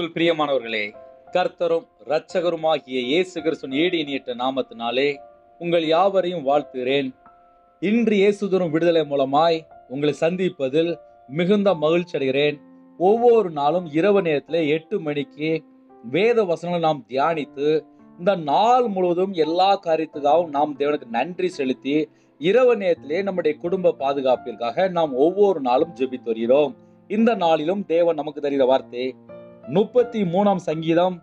கிறிஸ்துக்குள் பிரியமானவர்களே கர்த்தரும் இரட்சகருமாகிய இயேசு கிறிஸ்துவின் ஏடி இனியற்ற நாமத்தினாலே உங்கள் யாவரையும் வாழ்த்துகிறேன் இன்று இயேசுதரும் விடுதலை மூலமாய் உங்களை சந்திப்பதில் மிகுந்த மகிழ்ச்சி அடைகிறேன் ஒவ்வொரு நாளும் இரவு நேரத்தில் எட்டு மணிக்கு வேத வசனங்களை நாம் தியானித்து இந்த நாள் முழுவதும் எல்லா காரியத்துக்காகவும் நாம் தேவனுக்கு நன்றி செலுத்தி இரவு நேரத்திலே நம்முடைய குடும்ப பாதுகாப்பிற்காக நாம் ஒவ்வொரு நாளும் ஜெபித்து வருகிறோம் இந்த நாளிலும் தேவன் நமக்கு தருகிற வார்த்தை முப்பத்தி மூணாம் சங்கீதம்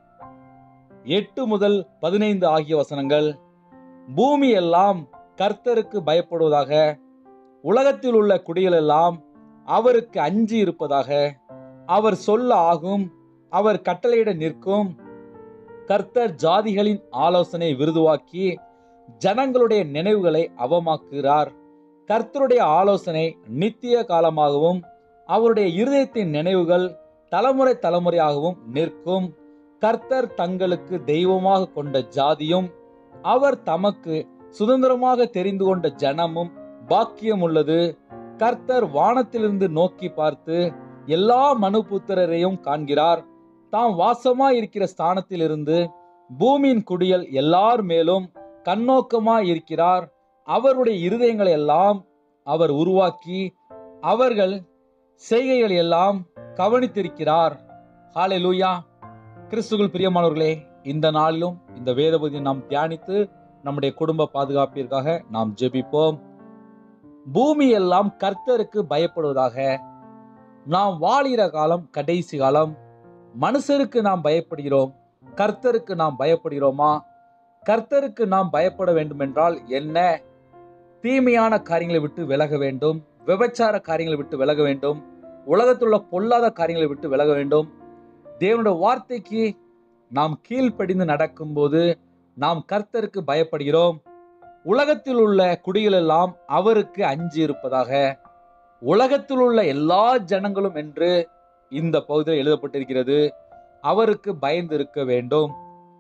எட்டு முதல் பதினைந்து ஆகிய வசனங்கள் பூமி எல்லாம் கர்த்தருக்கு பயப்படுவதாக உலகத்தில் உள்ள குடிகள் எல்லாம் அவருக்கு அஞ்சி இருப்பதாக அவர் சொல்ல ஆகும் அவர் கட்டளையிட நிற்கும் கர்த்தர் ஜாதிகளின் ஆலோசனை விருதுவாக்கி ஜனங்களுடைய நினைவுகளை அவமாக்குகிறார் கர்த்தருடைய ஆலோசனை நித்திய காலமாகவும் அவருடைய இருதயத்தின் நினைவுகள் தலைமுறை தலைமுறையாகவும் நிற்கும் கர்த்தர் தங்களுக்கு தெய்வமாக கொண்ட ஜாதியும் அவர் தமக்கு சுதந்திரமாக தெரிந்து கொண்ட ஜனமும் பாக்கியம் உள்ளது கர்த்தர் வானத்திலிருந்து நோக்கி பார்த்து எல்லா மனுபுத்திரரையும் காண்கிறார் தாம் வாசமாய் இருக்கிற ஸ்தானத்திலிருந்து பூமியின் குடியல் எல்லார் மேலும் கண்ணோக்கமாய் இருக்கிறார் அவருடைய இருதயங்களை எல்லாம் அவர் உருவாக்கி அவர்கள் செய்கைகள் எல்லாம் கவனித்திருக்கிறார் ஹாலே லூயா கிறிஸ்துகள் பிரியமானவர்களே இந்த நாளிலும் இந்த வேதபதியை நாம் தியானித்து நம்முடைய குடும்ப பாதுகாப்பிற்காக நாம் ஜெபிப்போம் பூமி எல்லாம் கர்த்தருக்கு பயப்படுவதாக நாம் வாழிற காலம் கடைசி காலம் மனுஷருக்கு நாம் பயப்படுகிறோம் கர்த்தருக்கு நாம் பயப்படுகிறோமா கர்த்தருக்கு நாம் பயப்பட வேண்டும் என்றால் என்ன தீமையான காரியங்களை விட்டு விலக வேண்டும் விபச்சார காரியங்களை விட்டு விலக வேண்டும் உலகத்தில் உள்ள பொல்லாத காரியங்களை விட்டு விலக வேண்டும் தேவனுடைய வார்த்தைக்கு நாம் கீழ்ப்படிந்து நடக்கும்போது நாம் கர்த்தருக்கு பயப்படுகிறோம் உலகத்தில் உள்ள குடிகள் எல்லாம் அவருக்கு அஞ்சி இருப்பதாக உலகத்தில் உள்ள எல்லா ஜனங்களும் என்று இந்த பகுதியில் எழுதப்பட்டிருக்கிறது அவருக்கு பயந்து இருக்க வேண்டும்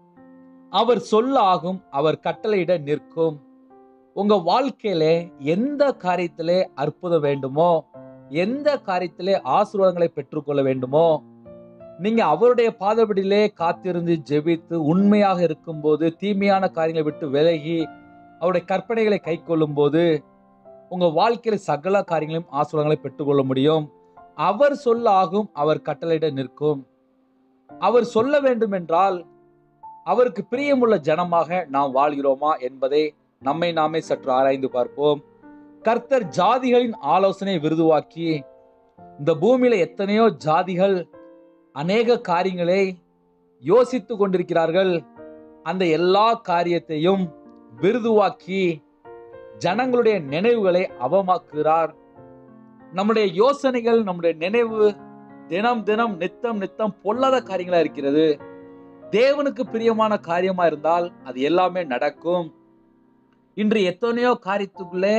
அவர் சொல்ல ஆகும் அவர் கட்டளையிட நிற்கும் உங்க வாழ்க்கையில எந்த காரியத்திலே அற்புதம் வேண்டுமோ எந்த காரியத்திலே ஆசீர்வாதங்களை பெற்றுக்கொள்ள வேண்டுமோ நீங்க அவருடைய பாதபடியிலே காத்திருந்து ஜெபித்து உண்மையாக இருக்கும்போது தீமையான காரியங்களை விட்டு விலகி அவருடைய கற்பனைகளை கை போது உங்க வாழ்க்கையில சகல காரியங்களையும் ஆசீர்வாதங்களை பெற்றுக்கொள்ள முடியும் அவர் சொல்ல ஆகும் அவர் கட்டளையிட நிற்கும் அவர் சொல்ல வேண்டும் என்றால் அவருக்கு பிரியமுள்ள ஜனமாக நாம் வாழ்கிறோமா என்பதை நம்மை நாமே சற்று ஆராய்ந்து பார்ப்போம் கர்த்தர் ஜாதிகளின் ஆலோசனை விருதுவாக்கி இந்த பூமியில எத்தனையோ ஜாதிகள் அநேக காரியங்களை யோசித்து கொண்டிருக்கிறார்கள் அந்த எல்லா காரியத்தையும் விருதுவாக்கி ஜனங்களுடைய நினைவுகளை அவமாக்குகிறார் நம்முடைய யோசனைகள் நம்முடைய நினைவு தினம் தினம் நித்தம் நித்தம் பொல்லாத காரியங்களா இருக்கிறது தேவனுக்கு பிரியமான காரியமா இருந்தால் அது எல்லாமே நடக்கும் இன்று எத்தனையோ காரியத்துக்குள்ளே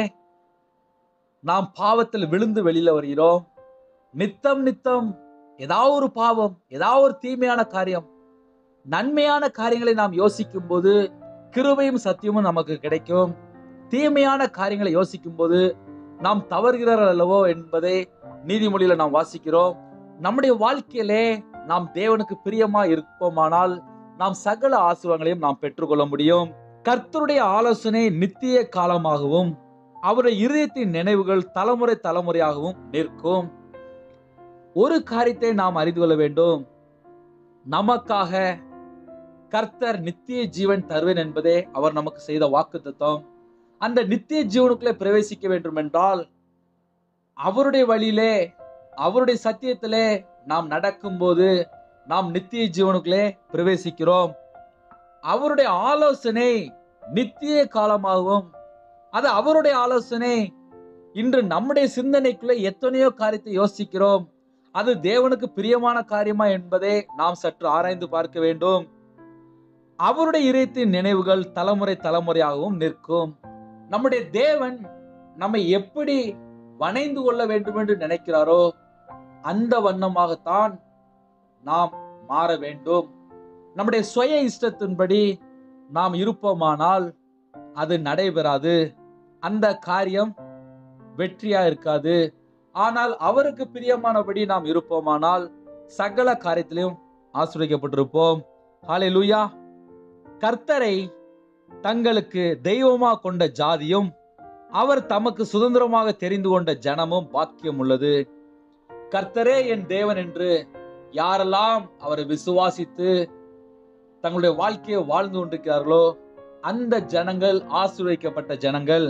நாம் பாவத்தில் விழுந்து வெளியில வருகிறோம் நித்தம் நித்தம் ஏதாவது ஒரு பாவம் ஏதாவது ஒரு தீமையான காரியம் நன்மையான காரியங்களை நாம் யோசிக்கும் போது கிருபையும் சத்தியமும் நமக்கு கிடைக்கும் தீமையான காரியங்களை யோசிக்கும் போது நாம் தவறுகிறார்கள் அல்லவோ என்பதை நீதிமொழியில நாம் வாசிக்கிறோம் நம்முடைய வாழ்க்கையிலே நாம் தேவனுக்கு பிரியமா இருப்போமானால் நாம் சகல ஆசீர்வாதங்களையும் நாம் பெற்றுக்கொள்ள முடியும் கர்த்தருடைய ஆலோசனை நித்திய காலமாகவும் அவருடைய இருதயத்தின் நினைவுகள் தலைமுறை தலைமுறையாகவும் நிற்கும் ஒரு காரியத்தை நாம் அறிந்து கொள்ள வேண்டும் நமக்காக கர்த்தர் நித்திய ஜீவன் தருவேன் என்பதே அவர் நமக்கு செய்த வாக்கு அந்த நித்திய ஜீவனுக்குள்ளே பிரவேசிக்க வேண்டும் என்றால் அவருடைய வழியிலே அவருடைய சத்தியத்திலே நாம் நடக்கும்போது நாம் நித்திய ஜீவனுக்குள்ளே பிரவேசிக்கிறோம் அவருடைய ஆலோசனை நித்திய காலமாகவும் அது அவருடைய ஆலோசனை இன்று நம்முடைய சிந்தனைக்குள்ளே எத்தனையோ காரியத்தை யோசிக்கிறோம் அது தேவனுக்கு பிரியமான காரியமா என்பதை நாம் சற்று ஆராய்ந்து பார்க்க வேண்டும் அவருடைய இதயத்தின் நினைவுகள் தலைமுறை தலைமுறையாகவும் நிற்கும் நம்முடைய தேவன் நம்மை எப்படி வணைந்து கொள்ள வேண்டும் என்று நினைக்கிறாரோ அந்த வண்ணமாகத்தான் நாம் மாற வேண்டும் நம்முடைய சுய இஷ்டத்தின்படி நாம் இருப்போமானால் அது நடைபெறாது அந்த காரியம் வெற்றியா இருக்காது ஆனால் அவருக்கு பிரியமானபடி நாம் இருப்போமானால் சகல காரியத்திலும் ஆசிரியப்பட்டிருப்போம் ஹாலே லூயா கர்த்தரை தங்களுக்கு தெய்வமா கொண்ட ஜாதியும் அவர் தமக்கு சுதந்திரமாக தெரிந்து கொண்ட ஜனமும் பாக்கியம் உள்ளது கர்த்தரே என் தேவன் என்று யாரெல்லாம் அவரை விசுவாசித்து தங்களுடைய வாழ்க்கையை வாழ்ந்து கொண்டிருக்கிறார்களோ அந்த ஜனங்கள் ஆசீர்வதிக்கப்பட்ட ஜனங்கள்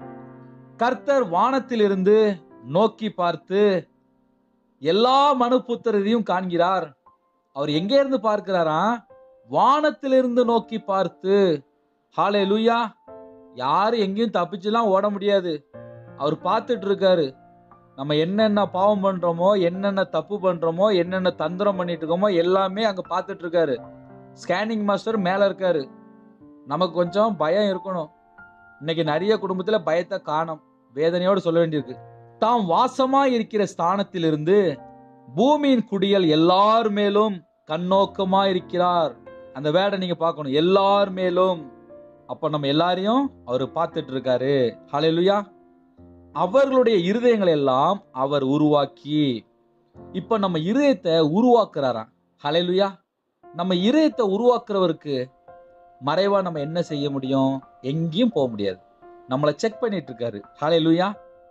கர்த்தர் வானத்திலிருந்து நோக்கி பார்த்து எல்லா மனுப்புத்திரரையும் காண்கிறார் அவர் எங்கே இருந்து பார்க்கிறாரா வானத்திலிருந்து நோக்கி பார்த்து ஹாலே லூயா யாரும் எங்கேயும் தப்பிச்சுலாம் ஓட முடியாது அவர் பார்த்துட்டு இருக்காரு நம்ம என்னென்ன பாவம் பண்றோமோ என்னென்ன தப்பு பண்றோமோ என்னென்ன தந்திரம் பண்ணிட்டு இருக்கோமோ எல்லாமே அங்க பார்த்துட்டு இருக்காரு ஸ்கேனிங் மாஸ்டர் மேல இருக்காரு நமக்கு கொஞ்சம் பயம் இருக்கணும் இன்னைக்கு நிறைய குடும்பத்துல பயத்தை காணும் வேதனையோடு சொல்ல வேண்டியிருக்கு தாம் வாசமா இருக்கிற ஸ்தானத்திலிருந்து பூமியின் குடியல் எல்லார் மேலும் கண்ணோக்கமா இருக்கிறார் அந்த வேடை நீங்க பார்க்கணும் எல்லார் மேலும் அப்ப நம்ம எல்லாரையும் அவர் பார்த்துட்டு இருக்காரு ஹalleluya அவர்களுடைய இருதயங்களை எல்லாம் அவர் உருவாக்கி இப்ப நம்ம இருதயத்தை உருவாக்குறாராம் ஹalleluya நம்ம இருதயத்தை உருவாக்குறவருக்கு மறைவா நம்ம என்ன செய்ய முடியும் எங்கேயும் போக முடியாது நம்மளை செக் பண்ணிட்டு இருக்காரு ஹalleluya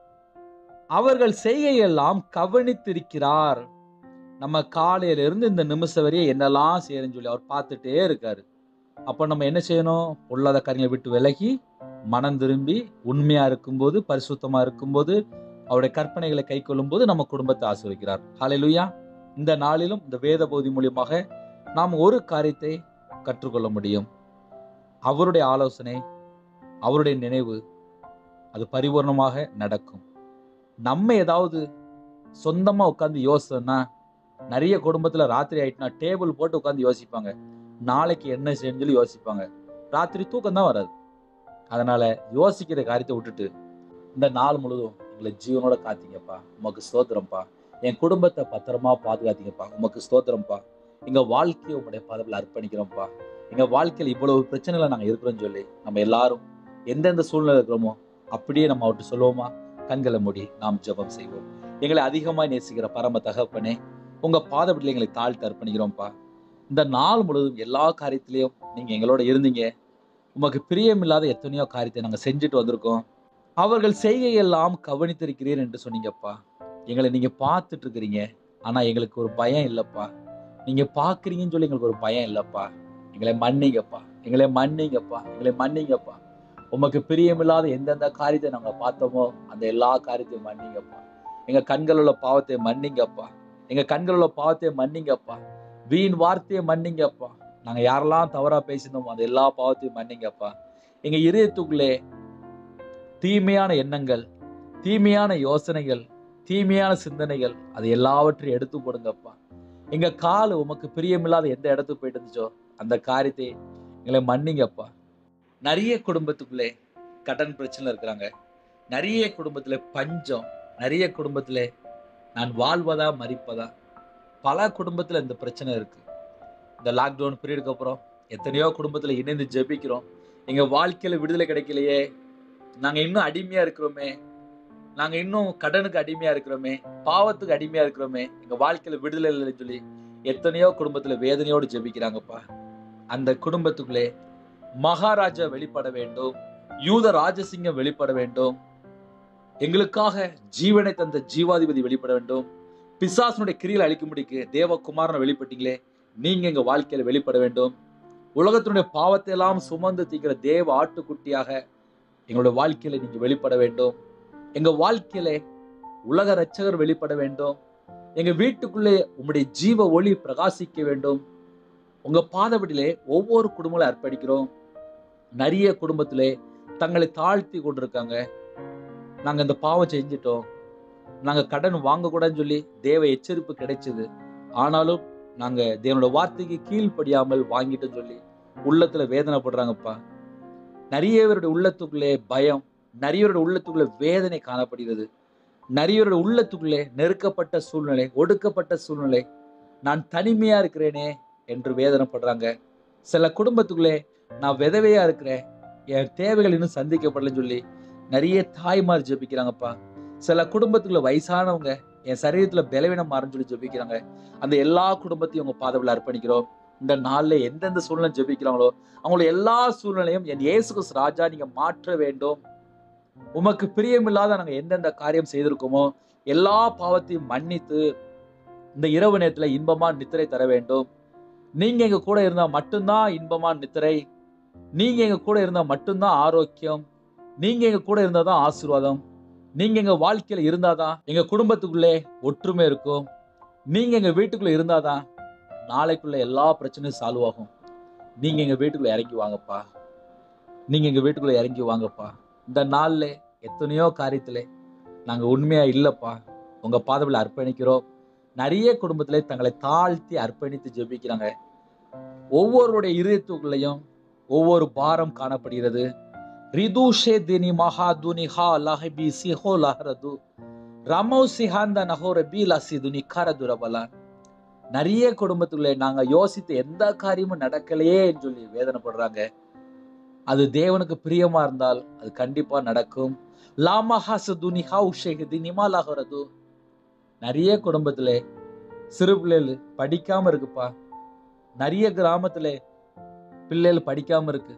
அவர்கள் செய்கையெல்லாம் கவனித்திருக்கிறார் நம்ம காலையில இருந்து இந்த நிமிஷம் வரையும் என்னெல்லாம் செய்யறேன்னு சொல்லி அவர் பார்த்துட்டே இருக்காரு அப்ப நம்ம என்ன செய்யணும் பொல்லாத காரியங்களை விட்டு விலகி மனம் திரும்பி உண்மையா இருக்கும்போது பரிசுத்தமா இருக்கும்போது அவருடைய கற்பனைகளை கை போது நம்ம குடும்பத்தை ஆசிர்வதிக்கிறார் ஹalleluya இந்த நாளிலும் இந்த வேத பகுதி மூலியமாக நாம் ஒரு காரியத்தை கற்றுக்கொள்ள முடியும் அவருடைய ஆலோசனை அவருடைய நினைவு அது பரிபூர்ணமாக நடக்கும் நம்ம ஏதாவது சொந்தமா உட்காந்து யோசிச்சோம்னா நிறைய குடும்பத்துல ராத்திரி ஆயிட்டுனா டேபிள் போட்டு உட்காந்து யோசிப்பாங்க நாளைக்கு என்ன செய்யணும்னு சொல்லி யோசிப்பாங்க ராத்திரி தூக்கம் தான் வராது அதனால யோசிக்கிற காரியத்தை விட்டுட்டு இந்த நாள் முழுதும் எங்களை ஜீவனோட காத்தீங்கப்பா உமக்கு ஸ்தோத்திரம்ப்பா என் குடும்பத்தை பத்திரமா பாதுகாத்தீங்கப்பா உமக்கு ஸ்தோத்திரம்ப்பா எங்க வாழ்க்கையை உங்களுடைய பதவியில் அர்ப்பணிக்கிறோம்ப்பா எங்க வாழ்க்கையில் இவ்வளவு பிரச்சனைகளை நாங்க இருக்கிறோம்னு சொல்லி நம்ம எல்லாரும் எந்தெந்த சூழ்நிலை இருக்கிறோமோ அப்படியே நம்ம அவர்கிட்ட சொல்லுவோமா கண்களை மூடி நாம் ஜெபம் செய்வோம் எங்களை அதிகமாக நேசிக்கிற பரம தகப்பனே உங்க பாதப்படியில் எங்களை தாழ்த்து அர்ப்பணிக்கிறோம்ப்பா இந்த நாள் முழுவதும் எல்லா காரியத்திலையும் நீங்க எங்களோட இருந்தீங்க உமக்கு பிரியமில்லாத எத்தனையோ காரியத்தை நாங்கள் செஞ்சுட்டு வந்திருக்கோம் அவர்கள் செய்கையெல்லாம் கவனித்திருக்கிறீர் என்று சொன்னீங்கப்பா எங்களை நீங்க பார்த்துட்டு இருக்கிறீங்க ஆனா எங்களுக்கு ஒரு பயம் இல்லப்பா நீங்க பாக்குறீங்கன்னு சொல்லி எங்களுக்கு ஒரு பயம் இல்லப்பா எங்களை மன்னிங்கப்பா எங்களை மன்னிங்கப்பா எங்களை மன்னிங்கப்பா உமக்கு பிரியமில்லாத எந்தெந்த காரியத்தை நாங்க பார்த்தோமோ அந்த எல்லா காரியத்தையும் மன்னிங்கப்பா எங்க கண்கள் உள்ள பாவத்தை மன்னிங்கப்பா எங்க கண்கள் உள்ள பாவத்தை மன்னிங்கப்பா வீண் வார்த்தையை மன்னிங்கப்பா நாங்க யாரெல்லாம் தவறா பேசினோமோ அந்த எல்லா பாவத்தையும் மன்னிங்கப்பா எங்க இதயத்துக்குள்ளே தீமையான எண்ணங்கள் தீமையான யோசனைகள் தீமையான சிந்தனைகள் அது எல்லாவற்றையும் எடுத்து போடுங்கப்பா எங்க கால் உமக்கு பிரியமில்லாத எந்த இடத்துக்கு போயிட்டு இருந்துச்சோ அந்த காரியத்தை எங்களை மன்னிங்கப்பா நிறைய குடும்பத்துக்குள்ளே கடன் பிரச்சனை இருக்கிறாங்க நிறைய குடும்பத்துல பஞ்சம் நிறைய குடும்பத்துல நான் வாழ்வதா மறிப்பதா பல குடும்பத்துல இந்த பிரச்சனை இருக்கு இந்த லாக்டவுன் பீரியடுக்கு அப்புறம் எத்தனையோ குடும்பத்துல இணைந்து ஜெபிக்கிறோம் எங்க வாழ்க்கையில விடுதலை கிடைக்கலையே நாங்க இன்னும் அடிமையா இருக்கிறோமே நாங்க இன்னும் கடனுக்கு அடிமையா இருக்கிறோமே பாவத்துக்கு அடிமையா இருக்கிறோமே எங்க வாழ்க்கையில விடுதலை இல்லைன்னு சொல்லி எத்தனையோ குடும்பத்துல வேதனையோடு ஜெபிக்கிறாங்கப்பா அந்த குடும்பத்துக்குள்ளே மகாராஜா வெளிப்பட வேண்டும் யூத ராஜசிங்கம் வெளிப்பட வேண்டும் எங்களுக்காக ஜீவனை தந்த ஜீவாதிபதி வெளிப்பட வேண்டும் பிசாசனுடைய கிரியில் அழிக்கும்படிக்கு தேவகுமாரனை வெளிப்பட்டீங்களே நீங்க எங்க வாழ்க்கையில வெளிப்பட வேண்டும் உலகத்தினுடைய பாவத்தை எல்லாம் சுமந்து தீக்கிற தேவ ஆட்டுக்குட்டியாக எங்களுடைய வாழ்க்கையில நீங்க வெளிப்பட வேண்டும் எங்க வாழ்க்கையில உலக ரட்சகர் வெளிப்பட வேண்டும் எங்க வீட்டுக்குள்ளே உம்முடைய ஜீவ ஒளி பிரகாசிக்க வேண்டும் உங்க பாதபடியிலே ஒவ்வொரு குடும்பங்களும் அர்ப்பணிக்கிறோம் நிறைய குடும்பத்திலே தங்களை தாழ்த்தி கொண்டிருக்காங்க நாங்க இந்த பாவம் செஞ்சிட்டோம் நாங்க கடன் வாங்கக்கூடாதுன்னு சொல்லி தேவ எச்சரிப்பு கிடைச்சது ஆனாலும் நாங்க தேவனோட வார்த்தைக்கு கீழ்ப்படியாமல் வாங்கிட்டோம்னு சொல்லி உள்ளத்துல வேதனைப்படுறாங்கப்பா நிறைய பேருடைய உள்ளத்துக்குள்ளே பயம் நிறைய பேருடைய உள்ளத்துக்குள்ளே வேதனை காணப்படுகிறது நிறைய பேருடைய உள்ளத்துக்குள்ளே நெருக்கப்பட்ட சூழ்நிலை ஒடுக்கப்பட்ட சூழ்நிலை நான் தனிமையா இருக்கிறேனே என்று வேதனைப்படுறாங்க சில குடும்பத்துக்குள்ளே நான் விதவையா இருக்கிறேன் என் தேவைகள் இன்னும் சந்திக்கப்படலன்னு சொல்லி நிறைய தாய்மார் ஜெபிக்கிறாங்கப்பா சில குடும்பத்துக்குள்ள வயசானவங்க என் சரீரத்துல பலவீனம் மாறுன்னு சொல்லி ஜெபிக்கிறாங்க அந்த எல்லா குடும்பத்தையும் உங்க பாதவில் அர்ப்பணிக்கிறோம் இந்த நாள்ல எந்தெந்த சூழ்நிலை ஜெபிக்கிறாங்களோ அவங்களோட எல்லா சூழ்நிலையும் என் இயேசு கிறிஸ்து ராஜா நீங்க மாற்ற வேண்டும் உமக்கு பிரியமில்லாத நாங்க எந்தெந்த காரியம் செய்திருக்கோமோ எல்லா பாவத்தையும் மன்னித்து இந்த இரவு நேரத்துல இன்பமா நித்திரை தர வேண்டும் நீங்க எங்க கூட இருந்தா மட்டும்தான் இன்பமா நித்திரை நீங்க எங்க கூட இருந்தா மட்டும்தான் ஆரோக்கியம் நீங்க எங்க கூட இருந்தாதான் ஆசீர்வாதம் நீங்க எங்க வாழ்க்கையில இருந்தாதான் எங்க குடும்பத்துக்குள்ளே ஒற்றுமை இருக்கும் நீங்க எங்க வீட்டுக்குள்ள இருந்தாதான் நாளைக்குள்ள எல்லா பிரச்சனையும் சால்வ் ஆகும் நீங்க எங்க வீட்டுக்குள்ள இறங்கி வாங்கப்பா நீங்க எங்க வீட்டுக்குள்ள இறங்கி வாங்கப்பா இந்த நாள்ல எத்தனையோ காரியத்திலே நாங்க உண்மையா இல்லப்பா உங்க பாதவில் அர்ப்பணிக்கிறோம் நிறைய குடும்பத்திலே தங்களை தாழ்த்தி அர்ப்பணித்து ஜெபிக்கிறாங்க ஒவ்வொருடைய இதயத்துக்குள்ளேயும் ஒவ்வொரு பாரம் காணப்படுகிறது ரிதுஷே தினி மகாதுனி ஹா லஹபி சிஹோ லஹரது ரமோ சிஹாந்த நகோர பி லசிதுனி கரதுரபலான் நிறைய குடும்பத்துக்குள்ளே நாங்க யோசித்து எந்த காரியமும் நடக்கலையேன்னு சொல்லி வேதனைப்படுறாங்க அது தேவனுக்கு பிரியமா இருந்தால் அது கண்டிப்பா நடக்கும் லாமஹாச துனி ஹவுஷேகதி நிமாலாகிறது நிறைய குடும்பத்துல சிறு பிள்ளைகள் படிக்காம இருக்குப்பா நிறைய கிராமத்துல பிள்ளைகள் படிக்காம இருக்கு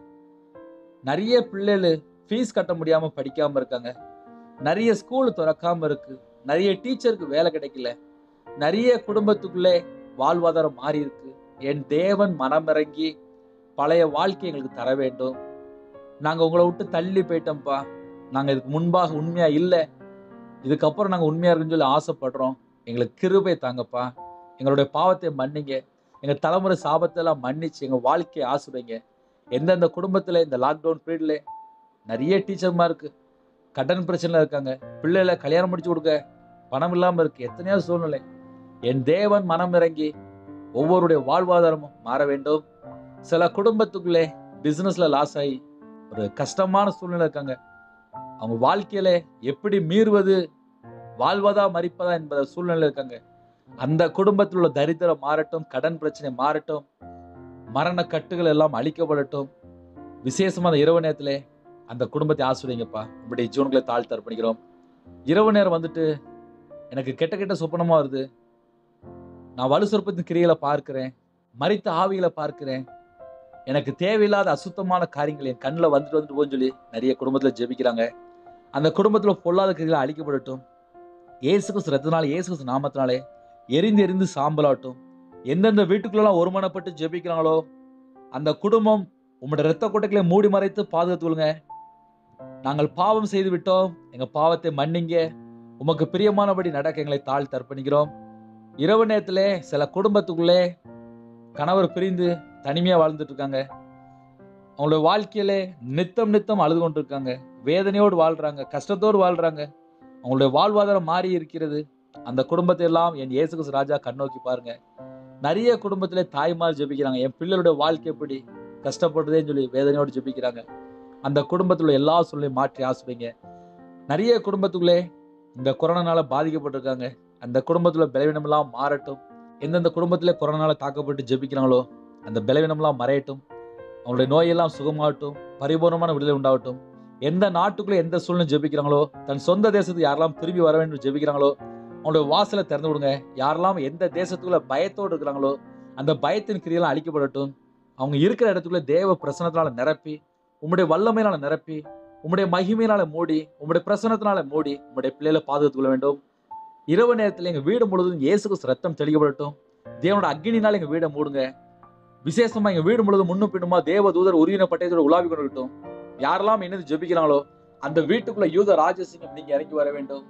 நிறைய பிள்ளைகள் ஃபீஸ் கட்ட முடியாம படிக்காம இருக்காங்க நிறைய ஸ்கூல் திறக்காம இருக்கு நிறைய டீச்சருக்கு வேலை கிடைக்கல நிறைய குடும்பத்துக்குள்ளே வாழ்வாதாரம் மாறி இருக்கு என் தேவன் மனமிறங்கி பழைய வாழ்க்கை எங்களுக்கு தர வேண்டும் நாங்க உங்களை விட்டு தள்ளி போயிட்டோம்ப்பா நாங்க இதுக்கு முன்பாக உண்மையா இல்லை இதுக்கப்புறம் நாங்க உண்மையா இருக்குன்னு சொல்லி ஆசைப்படுறோம் எங்களுக்கு கிருபை தாங்கப்பா எங்களுடைய பாவத்தை மன்னிங்க எங்க தலைமுறை சாபத்தெல்லாம் மன்னிச்சு எங்க வாழ்க்கையை ஆசுவைங்க எந்தெந்த குடும்பத்துல இந்த லாக்டவுன் பீரியட்ல நிறைய டீச்சர்மா இருக்கு கடன் பிரச்சனைல இருக்காங்க பிள்ளைகளை கல்யாணம் முடிச்சு கொடுக்க பணம் இல்லாம இருக்கு எத்தனையோ சூழ்நிலை என் தேவன் மனம் இறங்கி ஒவ்வொருடைய வாழ்வாதாரமும் மாற வேண்டும் சில குடும்பத்துக்குள்ளே பிசினஸ்ல லாஸ் ஆகி ஒரு கஷ்டமான சூழ்நிலை இருக்காங்க அவங்க வாழ்க்கையில எப்படி மீறுவது வாழ்வதா மறிப்பதா என்பத சூழ்நிலை இருக்காங்க அந்த குடும்பத்தில் உள்ள தரித்திரம் மாறட்டும் கடன் பிரச்சனை மாறட்டும் மரண கட்டுகள் எல்லாம் அழிக்கப்படட்டும் விசேஷமா அந்த இரவு நேரத்திலே அந்த குடும்பத்தை ஆசிரியங்கப்பா இப்படி ஜூன்களை தாழ்த்து அர்ப்பணிக்கிறோம் இரவு நேரம் வந்துட்டு எனக்கு கெட்ட கெட்ட சொப்பனமா வருது நான் வலு சொற்பத்தின் கிரிகளை பார்க்கிறேன் மறித்த ஆவிகளை பார்க்கிறேன் எனக்கு தேவையில்லாத அசுத்தமான காரியங்கள் என் கண்ணில் வந்துட்டு வந்துட்டு போன்னு சொல்லி நிறைய குடும்பத்தில் ஜெபிக்கிறாங்க அந்த குடும்பத்தில் பொல்லாத கிரிகளை அழிக்கப்படட்டும் இயேசு கிறிஸ்து ரத்தனால இயேசு கிறிஸ்து நாமத்தினாலே எரிந்து எரிந்து சாம்பலாட்டும் எந்தெந்த வீட்டுக்குள்ளெல்லாம் ஒருமனப்பட்டு ஜெபிக்கிறாங்களோ அந்த குடும்பம் உங்களோட இரத்த கொட்டைகளை மூடி மறைத்து பாதுகாத்து கொள்ளுங்க நாங்கள் பாவம் செய்து விட்டோம் எங்க பாவத்தை மன்னிங்க உமக்கு பிரியமானபடி நடக்க எங்களை தாழ் தர்ப்பணிக்கிறோம் இரவு நேரத்திலே சில குடும்பத்துக்குள்ளே கணவர் பிரிந்து தனிமையா வாழ்ந்துட்டு இருக்காங்க அவங்களுடைய வாழ்க்கையிலே நித்தம் நித்தம் அழுது கொண்டு இருக்காங்க வேதனையோடு வாழ்றாங்க கஷ்டத்தோடு வாழ்றாங்க அவங்களுடைய வாழ்வாதாரம் மாறி இருக்கிறது அந்த குடும்பத்தை எல்லாம் என் இயேசு கிறிஸ்து ராஜா கண்ணோக்கி பாருங்க நிறைய குடும்பத்திலே தாய்மார் ஜெபிக்கிறாங்க என் பிள்ளைகளுடைய வாழ்க்கை எப்படி கஷ்டப்படுறதேன்னு சொல்லி வேதனையோடு ஜெபிக்கிறாங்க அந்த குடும்பத்துல எல்லா சூழ்நிலையும் மாற்றி ஆசுவீங்க நிறைய குடும்பத்துக்குள்ளே இந்த கொரோனானால பாதிக்கப்பட்டிருக்காங்க அந்த குடும்பத்துல பலவீனமெல்லாம் மாறட்டும் எந்தெந்த குடும்பத்துல கொரோனால தாக்கப்பட்டு ஜெபிக்கிறாங்களோ அந்த பலவீனம்லாம் மறையட்டும் அவங்களுடைய நோயெல்லாம் சுகமாகட்டும் பரிபூர்ணமான விடுதலை உண்டாகட்டும் எந்த நாட்டுக்குள்ள எந்த சூழ்நிலை ஜெபிக்கிறாங்களோ தன் சொந்த தேசத்துக்கு யாரெல்லாம் திரும்பி வர வேண்டும் ஜெபிக்கிறாங்களோ அவங்களுடைய வாசலை திறந்து விடுங்க யாரெல்லாம் எந்த தேசத்துக்குள்ள பயத்தோடு இருக்கிறாங்களோ அந்த பயத்தின் கிரியெல்லாம் அழிக்கப்படட்டும் அவங்க இருக்கிற இடத்துக்குள்ள தேவ பிரசனத்தினால நிரப்பி உம்முடைய வல்லமையினால நிரப்பி உம்முடைய மகிமையினால மூடி உம்முடைய பிரசனத்தினால மூடி உம்முடைய பிள்ளைகளை பாதுகாத்துக் கொள்ள வேண்டும் இரவு நேரத்தில் எங்க வீடு முழுவதும் இயேசு கிறிஸ்து ரத்தம் தெளிக்கப்படட்டும் தேவனோட அக்னினால எங்க வீடை மூடுங்க விசேஷமா எங்க வீடு முழுவதும் முன்னும் பின்னுமா தேவ தூதர் உருவின பட்டயத்தோட உலாவி கொண்டிருக்கட்டும் யாரெல்லாம் இணைந்து ஜெபிக்கிறாங்களோ அந்த வீட்டுக்குள்ள யூத ராஜசிங்கம் நீங்க இறங்கி வர வேண்டும்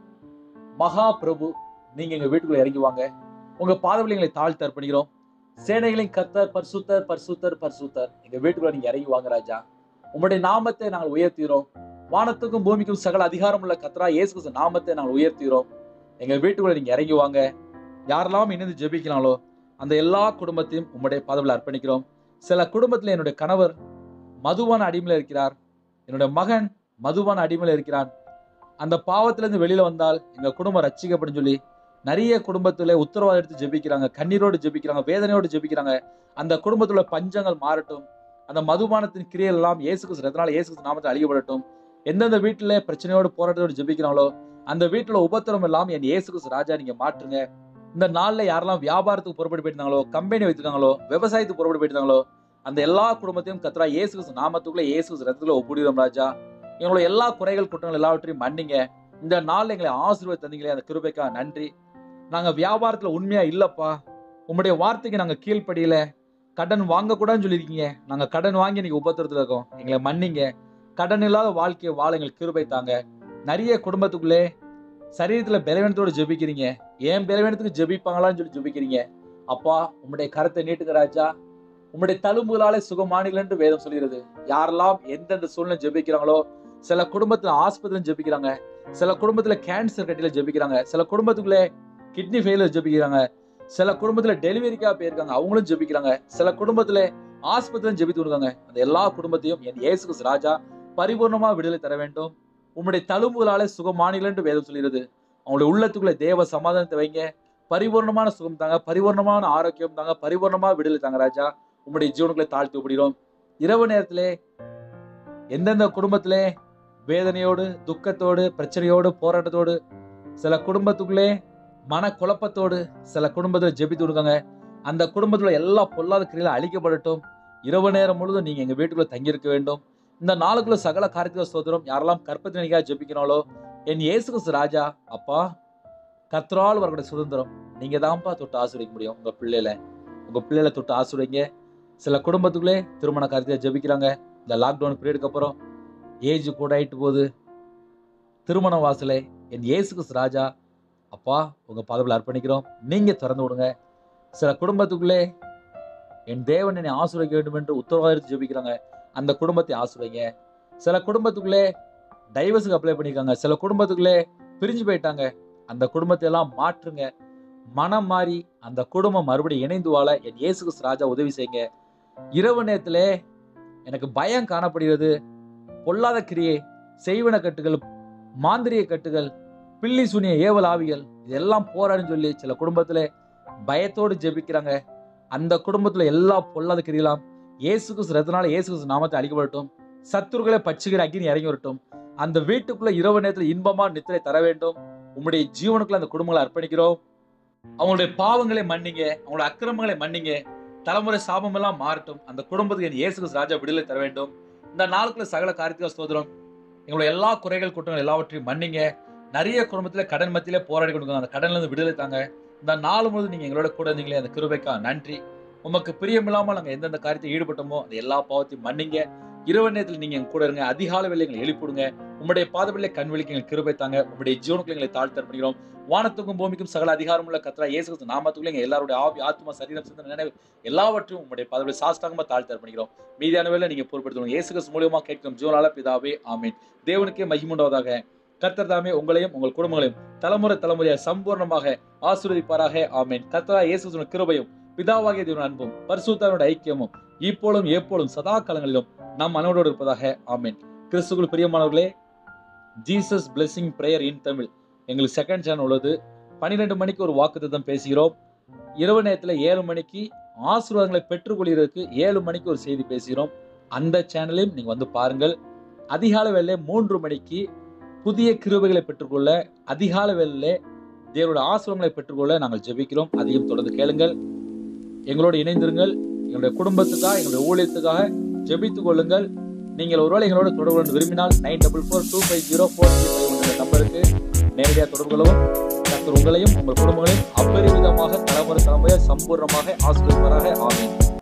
மகா பிரபு நீங்க எங்க வீட்டுக்குள்ள இறங்கி வாங்க உங்க பாதவழி எங்களை தாழ்த்து அர்ப்பணிக்கிறோம் சேனைகளின் கர்த்தர் பரிசுத்தர் பரிசுத்தர் பரிசுத்தர் எங்க வீட்டுக்குள்ள நீங்க இறங்கி வாங்க ராஜா உம்முடைய நாமத்தை நாங்கள் உயர்த்துகிறோம் வானத்துக்கும் பூமிக்கும் சகல அதிகாரம் உள்ள கத்ரா இயேசு கிறிஸ்து நாமத்தை நாங்கள் உயர்த்துகிறோம் எங்க வீட்டுக்குள்ள நீங்க இறங்கி வாங்க யாரெல்லாம் இணைந்து ஜெபிக்கிறாங்களோ அந்த எல்லா குடும்பத்தையும் உம்முடைய பாதவில் அர்ப்பணிக்கிறோம் சில குடும்பத்துல என்னுடைய கணவர் மதுவான அடிமையில இருக்கிறார் என்னுடைய மகன் மதுவான அடிமையில இருக்கிறான் அந்த பாவத்திலிருந்து வெளியில வந்தால் எங்க குடும்பம் ரட்சிக்கப்படும் சொல்லி நிறைய குடும்பத்துல உத்தரவாதம் எடுத்து ஜெபிக்கிறாங்க கண்ணீரோடு ஜெபிக்கிறாங்க வேதனையோடு ஜெபிக்கிறாங்க அந்த குடும்பத்துல பஞ்சங்கள் மாறட்டும் அந்த மதுபானத்தின் கிரியைகள் எல்லாம் இயேசு கிறிஸ்து ரத்தனால இயேசு கிறிஸ்து நாமத்தை அழிக்கப்படட்டும் எந்தெந்த வீட்டுல பிரச்சனையோடு போராட்டத்தோடு ஜெபிக்கிறாங்களோ அந்த வீட்டுல உபத்திரம் இல்லாம என் இயேசு கிறிஸ்து ராஜா நீங்க மாற்றுங்க இந்த நாள்ல யாரெல்லாம் வியாபாரத்துக்கு புறப்பட்டு போயிருந்தாங்களோ கம்பெனி வைத்திருக்காங்களோ விவசாயத்துக்கு புறப்பட்டு போயிருந்தாங்களோ அந்த எல்லா குடும்பத்தையும் கத்ரா இயேசு கிறிஸ்து நாமத்துக்குள்ள இயேசு கிறிஸ்து ரத்தத்துல ஒப்புடுகிறோம் ராஜா எங்களோட எல்லா குறைகள் குற்றங்கள் எல்லாவற்றையும் மன்னிங்க இந்த நாள் எங்களை ஆசீர்வாத தந்தீங்களே அந்த கிருபைக்கா நன்றி நாங்க வியாபாரத்துல உண்மையா இல்லப்பா உங்களுடைய வார்த்தைக்கு நாங்க கீழ்ப்படியில கடன் வாங்கக்கூடாதுன்னு சொல்லியிருக்கீங்க நாங்க கடன் வாங்கி இன்னைக்கு உபத்திரத்துல இருக்கோம் எங்களை மன்னிங்க கடன் இல்லாத வாழ்க்கையை வாழ எங்களுக்கு கிருபை தாங்க நிறைய குடும்பத்துக்குள்ளே சரீரத்துல பலவீனத்தோடு ஜெபிக்கிறீங்க ஏன் பலவீனத்துக்கு ஜெபிப்பாங்களான்னு சொல்லி ஜெபிக்கிறீங்க அப்பா உம்முடைய கருத்தை நீட்டுங்க ராஜா உம்முடைய தழும்புகளாலே சுகமானிகள் வேதம் சொல்கிறது யாரெல்லாம் எந்தெந்த சூழ்நிலை ஜெபிக்கிறாங்களோ சில குடும்பத்துல ஆஸ்பத்திரியில ஜெபிக்கிறாங்க சில குடும்பத்துல கேன்சர் கட்டில ஜெபிக்கிறாங்க சில குடும்பத்துக்குள்ளே கிட்னி ஃபெயிலியர் ஜெபிக்கிறாங்க சில குடும்பத்துல டெலிவரிக்காக போயிருக்காங்க அவங்களும் ஜெபிக்கிறாங்க சில குடும்பத்துல ஆஸ்பத்திரியும் ஜெபித்து கொடுக்காங்க அந்த எல்லா குடும்பத்தையும் என் இயேசு கிறிஸ்து ராஜா பரிபூர்ணமா விடுதலை தர வேண்டும் உம்முடைய தழும்புகளாலே சுகமானிகள் என்று வேதம் சொல்கிறது அவங்களுடைய உள்ளத்துக்குள்ள தேவ சமாதானத்தை வைங்க பரிபூர்ணமான சுகம் தாங்க பரிபூர்ணமான ஆரோக்கியம் தாங்க பரிபூர்ணமா விடுதலை தாங்க ராஜா உம்முடைய ஜீவனுக்குள்ளே தாழ்த்தி விடுகிறோம் இரவு நேரத்திலே எந்தெந்த குடும்பத்திலே வேதனையோடு துக்கத்தோடு பிரச்சனையோடு போராட்டத்தோடு சில குடும்பத்துக்குள்ளே மன குழப்பத்தோடு சில குடும்பத்தில் ஜெபித்து விடுங்க அந்த குடும்பத்துல எல்லா பொல்லாத கிரியில அழிக்கப்படட்டும் இரவு நேரம் முழுதும் நீங்க எங்க வீட்டுக்குள்ள தங்கியிருக்க வேண்டும் இந்த நாளுக்குள்ள சகல காரியத்துவ சோதரம் யாரெல்லாம் கற்பத்தின் நினைக்காக ஜெபிக்கிறாங்களோ என் இயேசு கிறிஸ்து ராஜா அப்பா கர்த்தரால் வரக்கூடிய சுதந்திரம் நீங்க தான்ப்பா தொட்டு ஆசிரியக்க முடியும் உங்க பிள்ளைகளை உங்க பிள்ளைகளை தொட்டு ஆசிரியங்க சில குடும்பத்துக்குள்ளே திருமண காரியத்தை ஜெபிக்கிறாங்க இந்த லாக்டவுன் பீரியடுக்கு அப்புறம் ஏஜ் கூட ஆயிட்டு போகுது திருமண வாசலை என் இயேசு கிறிஸ்து ராஜா அப்பா உங்க பாதவில் அர்ப்பணிக்கிறோம் நீங்க திறந்து விடுங்க சில குடும்பத்துக்குள்ளே என் தேவன் என்னை ஆசிரியக்க வேண்டும் என்று உத்தரவாதம் ஜெபிக்கிறாங்க அந்த குடும்பத்தை ஆசிரியங்க சில குடும்பத்துக்குள்ளே டைவர்ஸுக்கு அப்ளை பண்ணியிருக்காங்க சில குடும்பத்துக்குள்ளே பிரிஞ்சு போயிட்டாங்க அந்த குடும்பத்தை எல்லாம் மாற்றுங்க மனம் மாறி அந்த குடும்பம் மறுபடியும் இணைந்து வாழ என் இயேசு கிறிஸ்து ராஜா உதவி செய்யுங்க இரவு நேரத்திலே எனக்கு பயம் காணப்படுகிறது பொல்லாத கிரியை செய்வன கட்டுகள் மாந்திரிய கட்டுகள் பில்லி சுனிய ஏவல் ஆவிகள் இதெல்லாம் போராடுன்னு சொல்லி சில குடும்பத்துல பயத்தோடு ஜெபிக்கிறாங்க அந்த குடும்பத்துல எல்லா பொல்லாத கிரியலாம் இயேசு கிறிஸ்து ரத்தனால இயேசு கிறிஸ்து நாமத்தை அழிக்கப்படட்டும் சத்துருக்களை பச்சுகிற அக்கினி இறங்கி வரட்டும் அந்த வீட்டுக்குள்ள இரவு நேரத்துல இன்பமா நித்திரை தர வேண்டும் உம்முடைய ஜீவனுக்குள்ள அந்த குடும்பங்களை அர்ப்பணிக்கிறோம் அவங்களுடைய பாவங்களை மன்னிங்க அவங்களுடைய அக்கிரமங்களை மன்னிங்க தலைமுறை சாபம் எல்லாம் மாறட்டும் அந்த குடும்பத்துக்கு என் இயேசு கிறிஸ்து ராஜா விடுதலை தர வேண்டும் இந்த நாளுக்குள்ள சகல காரியத்துக்கு ஸ்தோத்திரம் எங்களுடைய எல்லா குறைகள் குற்றங்கள் எல்லாவற்றையும் மன்னிங்க நிறைய குடும்பத்துல கடன் மத்தியிலே போராடி கொடுங்க அந்த கடன்ல இருந்து விடுதலை தாங்க இந்த நாள் முழுவதும் நீங்க எங்களோட கூட இருந்தீங்களே அந்த கிருபைக்கா நன்றி உமக்கு பிரியமில்லாமல் நாங்க எந்தெந்த காரியத்தை ஈடுபட்டோமோ அந்த எல்லா பாவத்தையும் மன்னிங்க இரவு நேரத்தில் நீங்க எங்க கூட இருங்க அதிகால வேலை எங்களை எழுப்பிடுங்க உம்முடைய பாதவில்லை கண் விழிக்கு எங்களுக்கு கிருபை தாங்க உம்முடைய ஜீவனுக்கு எங்களை தாழ்த்தர் பண்ணிக்கிறோம் வானத்துக்கும் பூமிக்கும் சகல அதிகாரமுள்ள கத்ரா இயேசு கிறிஸ்து நாமத்துக்குள்ள எங்க எல்லாருடைய ஆவி ஆத்மா சரீரம் சிந்தனை நினைவு எல்லாவற்றையும் உம்முடைய பாதவில்லை சாஸ்தாங்கமா தாழ்த்தர் பண்ணிக்கிறோம் மீதியான வேலை நீங்க பொறுப்படுத்தணும் இயேசு கிறிஸ்து மூலியமா கேட்கும் ஜீவனால பிதாவே ஆமீன் தேவனுக்கே மகிமுண்டாவதாக கர்த்தர் தாமே உங்களையும் உங்கள் குடும்பங்களையும் தலைமுறை தலைமுறையாக சம்பூர்ணமாக ஆசீர்வதிப்பாராக ஆமீன் கர்த்தரா இயேசு கிறிஸ்துவின் கிருபையும் பிதாவாகிய தேவன் அன்பும் பரிசுத்தாரோட ஐக்கியமும் இப்போலும் எப்போலும் சதா காலங்களிலும் நம் அனைவரோடு இருப்பதாக ஆமீன் கிறிஸ்துக்குள் பிரியமானவர்களே Jesus blessing prayer in Tamil எங்களுக்கு செகண்ட் சேனல் உள்ளது பன்னிரெண்டு மணிக்கு ஒரு வாக்குத்தத்தம் பேசுகிறோம் இரவு நேரத்தில் ஏழு மணிக்கு ஆசீர்வாதங்களை பெற்றுக்கொள்கிறதுக்கு ஏழு மணிக்கு ஒரு செய்தி பேசுகிறோம் அந்த சேனலையும் நீங்கள் வந்து பாருங்கள் அதிகால வேலை மூன்று மணிக்கு புதிய கிருபைகளை பெற்றுக்கொள்ள அதிகால வேலையிலே தேவனுடைய ஆசிரமங்களை பெற்றுக்கொள்ள நாங்கள் ஜெபிக்கிறோம் அதையும் தொடர்ந்து கேளுங்கள் எங்களோடு இணைந்திருங்கள் எங்களுடைய குடும்பத்துக்காக எங்களுடைய ஊழியத்துக்காக ஜெபித்துக் கொள்ளுங்கள் நீங்கள் ஒருவேளை எங்களோட தொடர்பு கொண்டு விரும்பினால் nine double four two five zero four three five என்ற நம்பருக்கு நேரடியாக தொடர்பு கொள்ளவும் கர்த்தர் உங்களையும் உங்கள் குடும்பங்களையும் அப்பரிவிதமாக தலைமுறை தலைமுறையாக சம்பூர்ணமாக ஆசிரியப்பாராக ஆமீன்